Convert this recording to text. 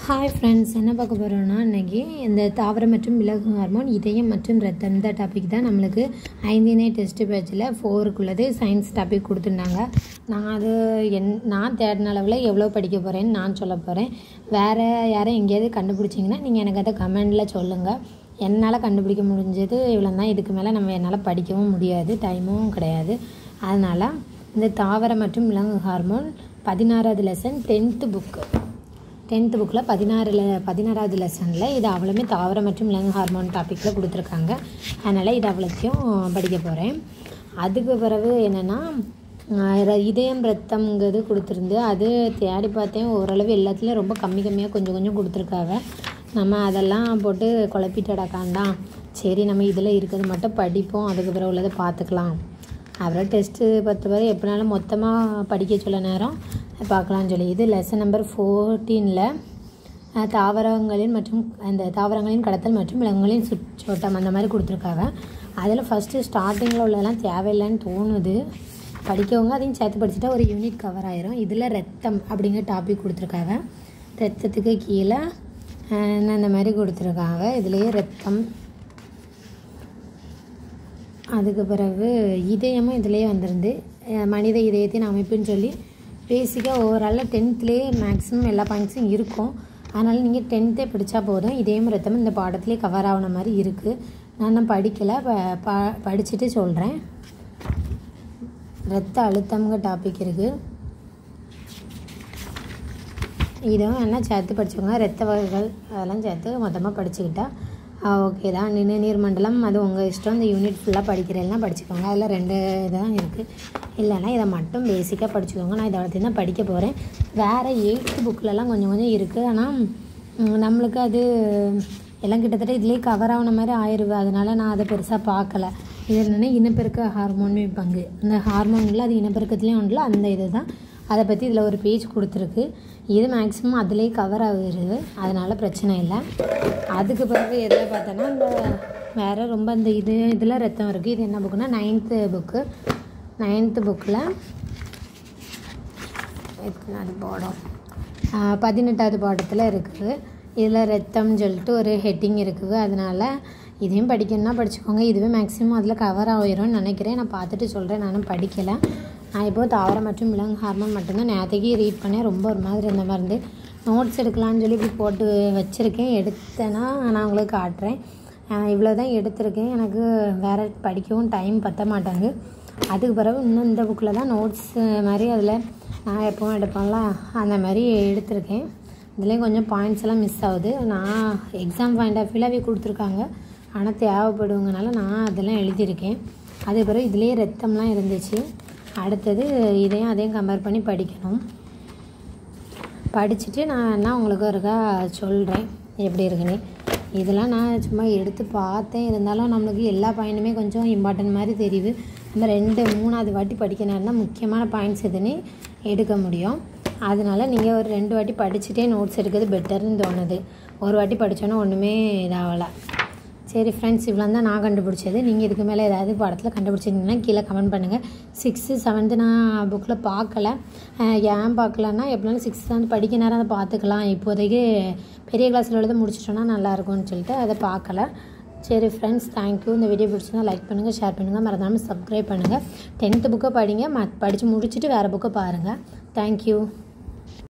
hi friends என்ன பார்க்க போகிறோன்னா இன்றைக்கி இந்த தாவரம் மற்றும் விலகு ஹார்மோன் இதயம் மற்றும் ரத்தம் இந்த டாபிக் தான் நம்மளுக்கு ஐந்தினை டெஸ்ட் பேட்சில் ஃபோருக்குள்ளது சயின்ஸ் டாபிக் கொடுத்துருந்தாங்க நான் அது என் நான் தேடின அளவில் எவ்வளோ படிக்க போகிறேன்னு நான் சொல்ல போகிறேன் வேறு யாரும் எங்கேயாவது கண்டுபிடிச்சிங்கன்னா நீங்கள் எனக்கு அதை கமெண்டில் சொல்லுங்கள் என்னால் கண்டுபிடிக்க முடிஞ்சது இவ்வளோ தான் இதுக்கு மேலே நம்ம என்னால் படிக்கவும் முடியாது டைமும் கிடையாது அதனால் இந்த தாவரம் மற்றும் விலங்கு ஹார்மோன் பதினாறாவது லெசன் டென்த்து புக்கு டென்த்து புக்கில் பதினாறில் பதினாறாவது லெசனில் இது அவ்வளோமே தாவரம் மற்றும் விலங்கு ஹார்மோன் டாப்பிக்கில் கொடுத்துருக்காங்க அதனால் இது அவ்வளோத்தையும் படிக்க போகிறேன் அதுக்கு பிறகு என்னென்னா இதயம் ரத்தம்ங்கிறது கொடுத்துருந்து அது தேடி பார்த்தேன் ஓரளவு எல்லாத்துலேயும் ரொம்ப கம்மி கம்மியாக கொஞ்சம் கொஞ்சம் கொடுத்துருக்காங்க நம்ம அதெல்லாம் போட்டு குழப்பிட்டடாக்காண்டாம் சரி நம்ம இதில் இருக்கிறது மட்டும் படிப்போம் அதுக்கு பிறகு உள்ளதை பார்த்துக்கலாம் அப்புறம் டெஸ்ட்டு பத்து வரை எப்படினாலும் மொத்தமாக படிக்க சொல்ல நேரம் பார்க்கலாம்னு சொல்லி இது லெசன் நம்பர் ஃபோர்டீனில் தாவரங்களின் மற்றும் அந்த தாவரங்களின் கடத்தல் மற்றும் விலங்குகளின் சுற்றோட்டம் அந்த மாதிரி கொடுத்துருக்காங்க அதில் ஃபஸ்ட்டு ஸ்டார்டிங்கில் உள்ளதெல்லாம் தேவையில்லைன்னு தோணுது படிக்கவங்க அதையும் சேர்த்து படிச்சுட்டா ஒரு யூனிட் கவர் ஆயிரும் இதில் ரத்தம் அப்படிங்கிற டாபிக் கொடுத்துருக்காங்க ரத்தத்துக்கு கீழே இந்த மாதிரி கொடுத்துருக்காங்க இதுலேயே ரத்தம் அதுக்கு பிறகு இதயமும் இதிலேயே வந்துருந்து மனித இதயத்தின் அமைப்புன்னு சொல்லி பேசிக்காக ஓவராலில் டென்த்லேயே மேக்ஸிமம் எல்லா பாயிண்ட்ஸும் இருக்கும் அதனால் நீங்கள் டென்த்தே படித்தா போதும் இதயம் ரத்தம் இந்த பாடத்துலேயே கவர் ஆகின மாதிரி இருக்குது நான் நான் படிக்கலை ப படிச்சுட்டு சொல்கிறேன் ரத்த அழுத்தம்ங்க டாபிக் இருக்குது இதுவும் என்ன சேர்த்து படிச்சுக்கோங்க ரத்த வகைகள் அதெல்லாம் சேர்த்து மொத்தமாக படிச்சுக்கிட்டா ஓகே தான் நின்று நீர் மண்டலம் அது உங்கள் இஷ்டம் இந்த யூனிட் ஃபுல்லாக படிக்கிறதெல்லாம் படிச்சுக்கோங்க அதில் ரெண்டு இதுதான் இருக்குது இல்லைன்னா இதை மட்டும் பேசிக்காக படிச்சுக்கோங்க நான் இதை வளர்த்து தான் படிக்க போகிறேன் வேறு எயித்து புக்கிலலாம் கொஞ்சம் கொஞ்சம் இருக்குது ஆனால் நம்மளுக்கு அது எல்லாம் கிட்டத்தட்ட இதுலேயே கவர் ஆகின மாதிரி ஆயிடுது அதனால் நான் அதை பெருசாக பார்க்கல இது என்னென்னா இனப்பெருக்க ஹார்மோன் பங்கு அந்த ஹார்மோனில் அது இனப்பெருக்கத்துலேயும் ஒன்றில் அந்த இது தான் அதை பற்றி இதில் ஒரு பேஜ் கொடுத்துருக்கு இது மேக்ஸிமம் அதிலே கவர் ஆகுது அதனால் பிரச்சனை இல்லை அதுக்கு பிறகு எதில் பார்த்தோன்னா இந்த வேறு ரொம்ப இந்த இது இதில் ரத்தம் இருக்குது இது என்ன புக்குன்னா நைன்த்து புக்கு நைன்த்து புக்கில் எத்தனாவது பாடம் பதினெட்டாவது பாடத்தில் இருக்குது இதில் ரத்தம்னு சொல்லிட்டு ஒரு ஹெட்டிங் இருக்குது அதனால் இதையும் படிக்கணும்னா படிச்சுக்கோங்க இதுவே மேக்ஸிமம் அதில் கவர் ஆகிரும்னு நினைக்கிறேன் நான் பார்த்துட்டு சொல்கிறேன் நானும் படிக்கலை நான் இப்போது தாவரம் மற்றும் விலங்கு ஹார்மோன் மட்டும்தான் நேற்றுக்கு ரீட் பண்ணேன் ரொம்ப ஒரு மாதிரி இருந்த மாதிரி இருந்து நோட்ஸ் எடுக்கலான்னு சொல்லி இப்படி போட்டு வச்சுருக்கேன் எடுத்தேன்னா நான் உங்களுக்கு காட்டுறேன் இவ்வளோ தான் எடுத்திருக்கேன் எனக்கு வேறு படிக்கவும் டைம் பற்ற மாட்டாங்க அதுக்கு பிறகு இன்னும் இந்த புக்கில் தான் நோட்ஸ் மாதிரி அதில் நான் எப்போவும் எடுப்பேன்ல அந்த மாதிரி எடுத்திருக்கேன் இதுலேயும் கொஞ்சம் பாயிண்ட்ஸ் எல்லாம் மிஸ் ஆகுது நான் எக்ஸாம் பாயிண்ட் ஆஃப் வியூவில் கொடுத்துருக்காங்க ஆனால் தேவைப்படுவங்கனால நான் அதெல்லாம் எழுதியிருக்கேன் அதே பிறகு இதுலேயே ரத்தம்லாம் இருந்துச்சு அடுத்தது இதையும் அதையும் கம்பேர் பண்ணி படிக்கணும் படிச்சுட்டு நான் என்ன உங்களுக்கு ஒருக்கா சொல்கிறேன் எப்படி இருக்குன்னு இதெல்லாம் நான் சும்மா எடுத்து பார்த்தேன் இருந்தாலும் நம்மளுக்கு எல்லா பாயிண்ட்டுமே கொஞ்சம் இம்பார்ட்டன்ட் மாதிரி தெரியுது நம்ம ரெண்டு மூணாவது வாட்டி படிக்க நேரம்னா முக்கியமான பாயிண்ட்ஸ் எதுன்னு எடுக்க முடியும் அதனால் நீங்கள் ஒரு ரெண்டு வாட்டி படிச்சுட்டே நோட்ஸ் எடுக்கிறது பெட்டர்னு தோணுது ஒரு வாட்டி படித்தோன்னா ஒன்றுமே இதாகலை சரி ஃப்ரெண்ட்ஸ் இவ்வளோ தான் நான் கண்டுபிடிச்சது நீங்கள் இதுக்கு மேலே ஏதாவது படத்தில் கண்டுபிடிச்சிருந்தீங்கன்னா கீழே கமெண்ட் பண்ணுங்கள் சிக்ஸ்த்து செவன்த்து நான் புக்கில் பார்க்கல ஏன் பார்க்கலன்னா எப்படினாலும் சிக்ஸ்த்து வந்து படிக்க நேரம் அதை பார்த்துக்கலாம் இப்போதைக்கு பெரிய கிளாஸில் உள்ளதை முடிச்சிட்டோன்னா நல்லாயிருக்கும்னு சொல்லிட்டு அதை பார்க்கல சரி ஃப்ரெண்ட்ஸ் தேங்க்யூ இந்த வீடியோ பிடிச்சிருந்தா லைக் பண்ணுங்கள் ஷேர் பண்ணுங்கள் மறந்தாமல் சப்ஸ்கிரைப் பண்ணுங்கள் டென்த்து புக்கை படிங்க ம படித்து முடிச்சுட்டு வேறு புக்கை பாருங்கள் தேங்க்யூ